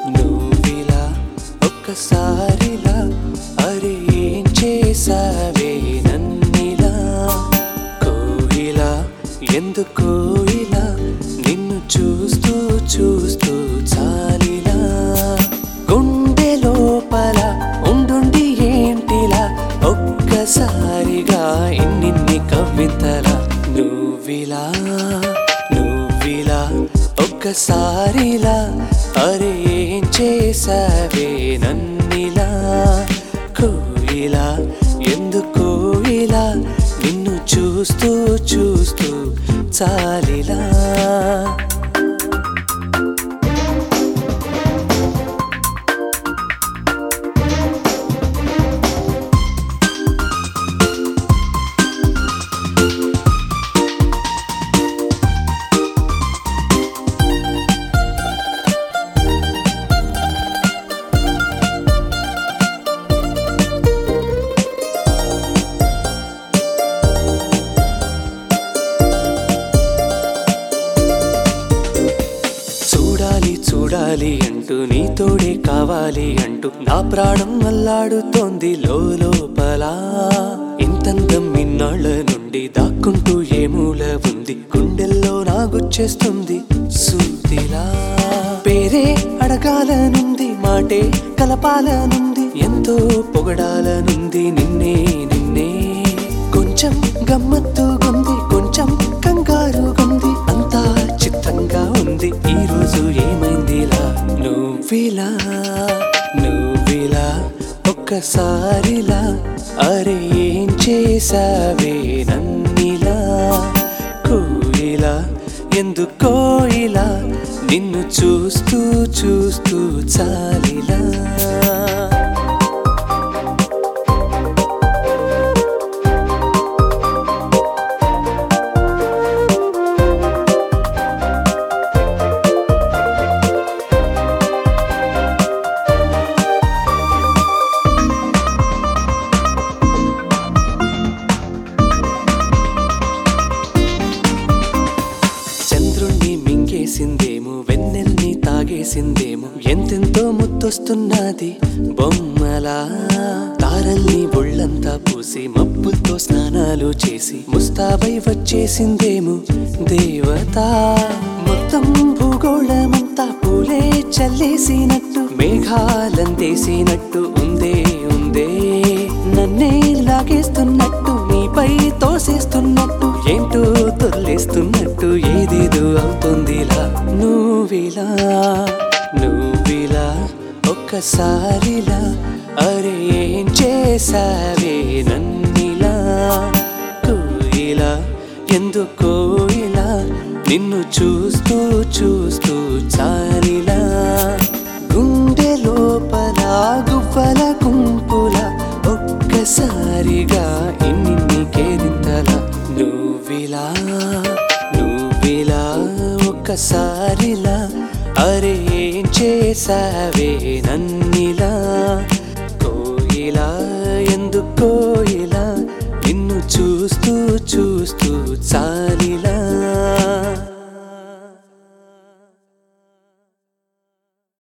నువ్విలా ఒక్కసారిలా అరే ఏం చేసావే నన్నిలా కోయిలా ఎందుకో ఇలా నిన్ను చూస్తూ చూస్తూ చాలిలా గుండె లోపల ఉండుండి ఏంటిలా ఒక్కసారిగా ఇన్నిన్ని కవితల నువ్విలా నువ్విలా ఒక్కసారిలా అరే ఏం చేసావే నన్నిలా కోయిలా ఎందుకో ఇలా నిన్ను చూస్తూ చూస్తూ చాలిలా చూడాలి చూడాలి అంటూ నీతోడే కావాలి అంటూ నా ప్రాణం అల్లాడుతోంది లోపల ఇంతందం ఇన్నాళ్ళ నుండి దాక్కుంటూ ఏ మూల ఉంది గుండెల్లో నాగుచ్చేస్తుంది సూదిలా పేరే అడగాలనుంది మాటే కలపాలనుంది ఎంతో పొగడాలనుంది నిన్నే నిన్నే కొంచెం గమ్మత్తుగుంది కొంచెం కంగారుగుంది అంతా చిత్తంగా ఉంది ఈ రోజు ఏమైందిలా నువ్విలా నువ్విలా ఒక్కసారిలా అరే ఏం చేసావే నన్నిలా కోయిలా ఎందుకో ఇలా నిన్ను చూస్తూ చూస్తూ చాలిలా చంద్రుణ్ణి మింగేసిందేమో వెన్నెల్ని తాగేసిందేమో ఎంతెంతో ముత్తొస్తున్నది బొమ్మలా తారల్ని ఒళ్ళంతా పూసి మబ్బులతో స్నానాలు చేసి ముస్తాబై వచ్చేసిందేమో దేవత మొత్తం భూగోళమంతా పూలే చల్లేసినట్టు మేఘాలందేసినట్టు ఉందే ఉందే నన్నే లాగేస్తున్నట్టు నీపై తోసేస్తున్నట్టు ఏంటో తొల్లేస్తున్నట్టు ఏదేదో అవుతుందిలా నువ్విలా నువ్విలా ఒక్కసారిలా అరే ఏం చేసావే నన్నిలా కోయిలా ఎందుకో ఇలా నిన్ను చూస్తూ చూస్తూ చాలిలా గుండె లోపల గువ్వల గుంపుల ఒక్కసారిగా ఇన్ని కేరింతల నువ్విలా నువ్విలా ఒక్కసారిలా అరే ఏం చేసావే నన్నిలా కోయిలా ఎందుకో ఇలా నిన్ను చూస్తూ చూస్తూ చాలి